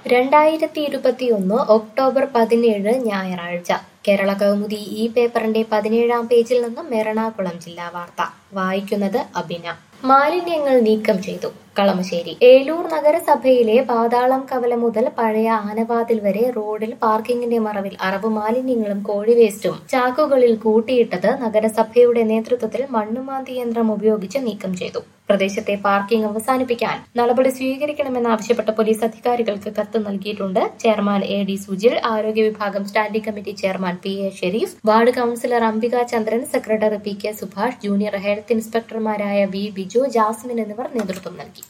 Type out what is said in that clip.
രണ്ടായിരത്തി ഇരുപത്തിയൊന്ന് ഒക്ടോബർ പതിനേഴ് ഞായറാഴ്ച കേരള കൗമുദി ഈ പേപ്പറിന്റെ പതിനേഴാം പേജിൽ നിന്നും എറണാകുളം ജില്ലാ വാർത്ത വായിക്കുന്നത് അബിന മാലിന്യങ്ങൾ നീക്കം ചെയ്തു കളമശ്ശേരി ഏലൂർ നഗരസഭയിലെ പാതാളം കവല മുതൽ പഴയ ആനവാതിൽ വരെ റോഡിൽ പാർക്കിങ്ങിന്റെ മറവിൽ അറവ് മാലിന്യങ്ങളും കോഴി വേസ്റ്റും ചാക്കുകളിൽ കൂട്ടിയിട്ടത് നഗരസഭയുടെ നേതൃത്വത്തിൽ മണ്ണുമാന്തി യന്ത്രം ഉപയോഗിച്ച് നീക്കം ചെയ്തു പ്രദേശത്തെ പാർക്കിംഗ് അവസാനിപ്പിക്കാൻ നടപടി സ്വീകരിക്കണമെന്നാവശ്യപ്പെട്ട പോലീസ് അധികാരികൾക്ക് കത്ത് നൽകിയിട്ടുണ്ട് ചെയർമാൻ എ ഡി സുജിൽ ആരോഗ്യ വിഭാഗം standing committee chairman P A Sherif ward councillor Ambika Chandran secretary P K Subhash junior health ഇൻസ്പെക്ടർമാരായ വി ബിജു ജാസ്മിൻ എന്നിവർ നേതൃത്വം നൽകി